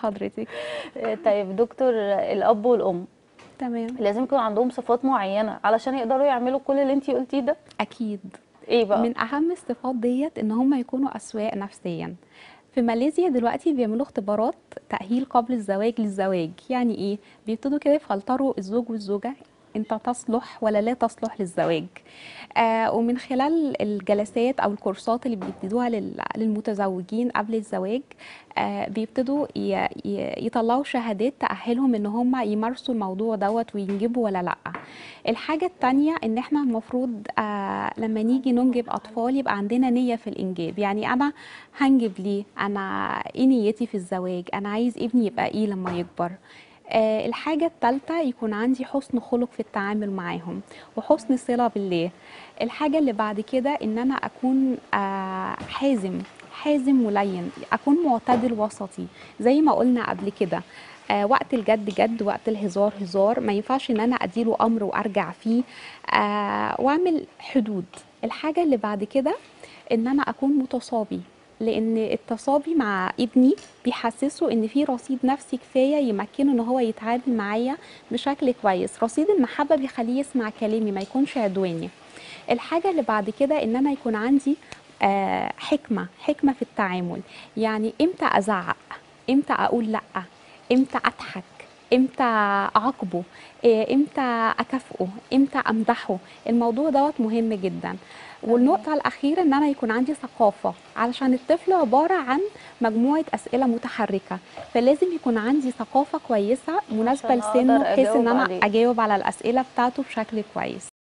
حضرتك آه، طيب دكتور الاب والام تمام لازم يكون عندهم صفات معينه علشان يقدروا يعملوا كل اللي انتي قلتيه ده اكيد ايه بقى من اهم الصفات ديت ان هم يكونوا اسواق نفسيا في ماليزيا دلوقتي بيعملوا اختبارات تأهيل قبل الزواج للزواج يعني ايه بيبتدوا كده يفلتروا الزوج والزوجة انت تصلح ولا لا تصلح للزواج آه ومن خلال الجلسات او الكورسات اللي بيبتدوها لل- للمتزوجين قبل الزواج آه بيبتدوا ي- ي- يطلعوا شهادات تأهلهم ان هم يمارسوا الموضوع دوت وينجبوا ولا لا الحاجة التانية ان احنا المفروض آه لما نيجي ننجب اطفال يبقى عندنا نية في الانجاب يعني انا هنجب ليه انا ايه نيتي في الزواج انا عايز ابني يبقى ايه لما يكبر آه الحاجة التالتة يكون عندي حسن خلق في التعامل معاهم وحسن صلة بالله الحاجة اللي بعد كده ان انا اكون آه حازم حازم ولين اكون معتدل وسطي زي ما قلنا قبل كده آه وقت الجد جد وقت الهزار هزار ما ينفعش ان انا اديله امر وارجع فيه آه واعمل حدود الحاجة اللي بعد كده ان انا اكون متصابي لان التصابي مع ابني بيحسسه ان في رصيد نفسي كفايه يمكنه ان هو يتعامل معايا بشكل كويس رصيد المحبه بيخليه يسمع كلامي ما يكونش عدواني الحاجه اللي بعد كده ان انا يكون عندي آه حكمه حكمه في التعامل يعني امتى ازعق امتى اقول لا امتى اضحك امتى اعاقبه إيه، امتى اكافئه امتى امدحه الموضوع دوت مهم جدا والنقطة الأخيرة إن أنا يكون عندي ثقافة علشان الطفل عبارة عن مجموعة أسئلة متحركة فلازم يكون عندي ثقافة كويسة مناسبة عشان أقدر لسنه بحيث إن أجاوب أنا عليه. أجاوب على الأسئلة بتاعته بشكل كويس